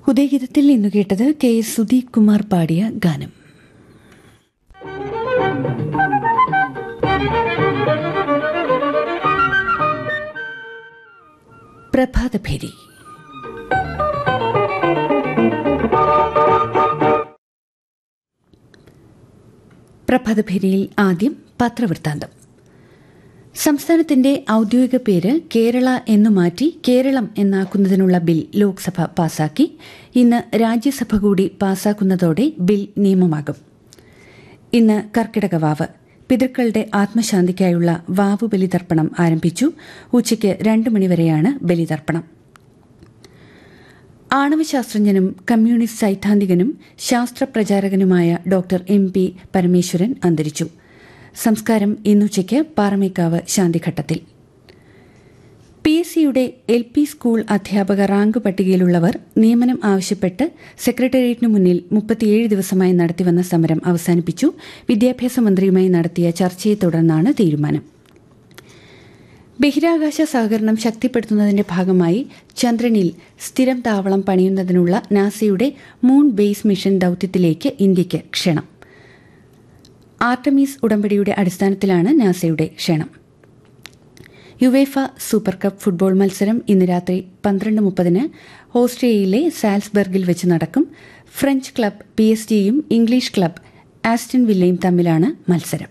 ഉദയഗീതത്തിൽ ഇന്നു കേട്ടത് K S Sudeep Kumar പാടിയ ഗാനം പ്രഭാതഭേരി പ്രഭാതഭേരിയിൽ ആദ്യം പത്രവൃത്താന്തം സംസ്ഥാനത്തിന്റെ ഔദ്യോഗിക പേര് കേരള എന്നു മാറ്റി കേരളം എന്നാക്കുന്നതിനുള്ള ബിൽ ലോക്സഭ പാസാക്കി ഇന്ന് രാജ്യസഭ കൂടി പാസാക്കുന്നതോടെ ബിൽ നിയമമാകും ഇന്ന് കർക്കിടക വാവ് പിതൃക്കളുടെ ആത്മശാന്തിക്കായുള്ള വാവു ബലിതർപ്പണം ആരംഭിച്ചു ഉച്ചയ്ക്ക് രണ്ട് മണിവരെയാണ് ബലിതർപ്പണം ആണവശാസ്ത്രജ്ഞനും കമ്മ്യൂണിസ്റ്റ് സൈദ്ധാന്തികനും ശാസ്ത്രപ്രചാരകനുമായ ഡോക്ടർ എം പി പരമേശ്വരൻ അന്തരിച്ചു സംസ്കാരം ഇന്നുച്ചയ്ക്ക് പാറമേക്കാവ് ശാന്തിഘട്ടത്തിൽ പി എസ് സിയുടെ എൽ പി സ്കൂൾ അധ്യാപക റാങ്ക് പട്ടികയിലുള്ളവർ നിയമനം ആവശ്യപ്പെട്ട് സെക്രട്ടേറിയറ്റിനു മുന്നിൽ മുപ്പത്തിയേഴ് ദിവസമായി നടത്തിവന്ന സമരം അവസാനിപ്പിച്ചു വിദ്യാഭ്യാസ മന്ത്രിയുമായി നടത്തിയ ചർച്ചയെ തുടർന്നാണ് തീരുമാനം ബഹിരാകാശ സഹകരണം ശക്തിപ്പെടുത്തുന്നതിന്റെ ഭാഗമായി ചന്ദ്രനിൽ സ്ഥിരം താവളം പണിയുന്നതിനുള്ള നാസയുടെ മൂൺ ബേസ് മിഷൻ ദൌത്യത്തിലേക്ക് ഇന്ത്യയ്ക്ക് ക്ഷണം ആർട്ടമീസ് ഉടമ്പടിയുടെ അടിസ്ഥാനത്തിലാണ് നാസയുടെ ക്ഷണം യുവേഫ സൂപ്പർ കപ്പ് ഫുട്ബോൾ മത്സരം ഇന്ന് രാത്രി പന്ത്രണ്ട് മുപ്പതിന് ഓസ്ട്രിയയിലെ സാൽസ്ബർഗിൽ വെച്ച് നടക്കും ഫ്രഞ്ച് ക്ലബ് പി എസ് ജിയും ഇംഗ്ലീഷ് ക്ലബ് ആസ്റ്റൺ വില്ലയും തമ്മിലാണ് മത്സരം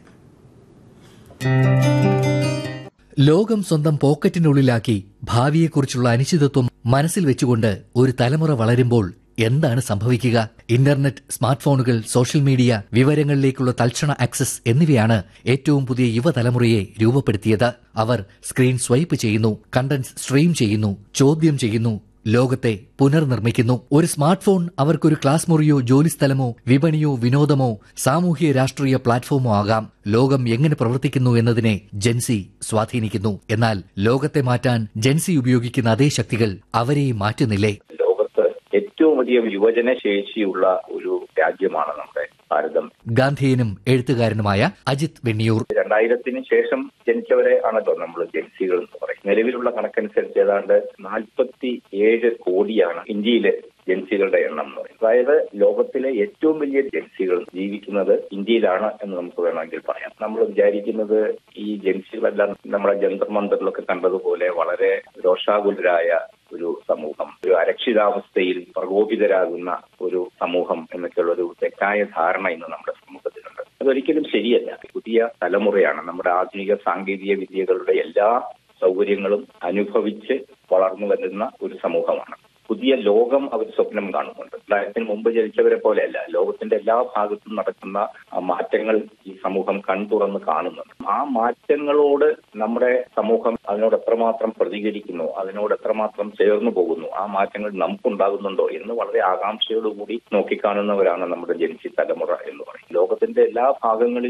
ലോകം സ്വന്തം പോക്കറ്റിനുള്ളിലാക്കി ഭാവിയെക്കുറിച്ചുള്ള അനിശ്ചിതത്വം മനസ്സിൽ വെച്ചുകൊണ്ട് ഒരു തലമുറ വളരുമ്പോൾ എന്താണ് സംഭവിക്കുക ഇന്റർനെറ്റ് സ്മാർട്ട് ഫോണുകൾ സോഷ്യൽ മീഡിയ വിവരങ്ങളിലേക്കുള്ള തൽക്ഷണ ആക്സസ് എന്നിവയാണ് ഏറ്റവും പുതിയ യുവതലമുറയെ രൂപപ്പെടുത്തിയത് അവർ സ്ക്രീൻ സ്വൈപ്പ് ചെയ്യുന്നു കണ്ടന്റ് സ്ട്രീം ചെയ്യുന്നു ചോദ്യം ചെയ്യുന്നു ലോകത്തെ പുനർനിർമ്മിക്കുന്നു ഒരു സ്മാർട്ട് ഫോൺ അവർക്കൊരു ക്ലാസ് മുറിയോ ജോലിസ്ഥലമോ വിപണിയോ വിനോദമോ സാമൂഹ്യ രാഷ്ട്രീയ പ്ലാറ്റ്ഫോമോ ആകാം ലോകം എങ്ങനെ പ്രവർത്തിക്കുന്നു എന്നതിനെ ജെൻസി സ്വാധീനിക്കുന്നു എന്നാൽ ലോകത്തെ മാറ്റാൻ ജെൻസി ഉപയോഗിക്കുന്ന അതേ ശക്തികൾ അവരെയും മാറ്റുന്നില്ലേ ലോകത്ത് ഏറ്റവും അധികം യുവജന ശേഷിയുള്ള ഒരു രാജ്യമാണ് നമ്മുടെ ഭാരതം ഗാന്ധിയനും എഴുത്തുകാരനുമായ അജിത് വെണ്ണിയൂർ രണ്ടായിരത്തിന് ശേഷം ജനിച്ചവരെ ആണല്ലോ നമ്മൾ ജൻസികൾ എന്ന് പറയും നിലവിലുള്ള കണക്കനുസരിച്ച് ഏതാണ്ട് നാൽപ്പത്തി ഏഴ് കോടിയാണ് ഇന്ത്യയിലെ ജൻസികളുടെ എണ്ണം എന്ന് പറയും അതായത് ലോകത്തിലെ ഏറ്റവും വലിയ ജൻസികൾ ജീവിക്കുന്നത് ഇന്ത്യയിലാണ് എന്ന് നമുക്ക് വേണമെങ്കിൽ പറയാം നമ്മൾ വിചാരിക്കുന്നത് ഈ ജൻസികളെല്ലാം നമ്മുടെ ജന്തർ മന്ദറിലൊക്കെ കണ്ടതുപോലെ വളരെ രോഷാകുലരായ ഒരു സമൂഹം ഒരു അരക്ഷിതാവസ്ഥയിൽ പ്രകോപിതരാകുന്ന ഒരു സമൂഹം എന്നൊക്കെയുള്ള ഒരു തെറ്റായ ധാരണ ഇന്ന് നമ്മുടെ സമൂഹത്തിലുണ്ട് അതൊരിക്കലും ശരിയല്ല പുതിയ തലമുറയാണ് നമ്മുടെ ആധുനിക സാങ്കേതിക വിദ്യകളുടെ എല്ലാ സൗകര്യങ്ങളും അനുഭവിച്ച് വളർന്നു വരുന്ന ഒരു സമൂഹമാണ് പുതിയ ലോകം അവർ സ്വപ്നം കാണുന്നുണ്ട് രണ്ടായിരത്തിന് മുമ്പ് ജനിച്ചവരെ പോലെയല്ല ലോകത്തിന്റെ എല്ലാ ഭാഗത്തും നടക്കുന്ന ആ മാറ്റങ്ങൾ ഈ സമൂഹം കൺതുറന്ന് കാണുന്നുണ്ട് ആ മാറ്റങ്ങളോട് നമ്മുടെ സമൂഹം അതിനോട് എത്രമാത്രം പ്രതികരിക്കുന്നു അതിനോട് എത്രമാത്രം ചേർന്നു പോകുന്നു ആ മാറ്റങ്ങൾ നമുക്കുണ്ടാകുന്നുണ്ടോ എന്ന് വളരെ ആകാംക്ഷയോടുകൂടി നോക്കിക്കാണുന്നവരാണ് നമ്മുടെ ജനിച്ചി തലമുറ എന്ന് പറയും ലോകത്തിന്റെ എല്ലാ ഭാഗങ്ങളിൽ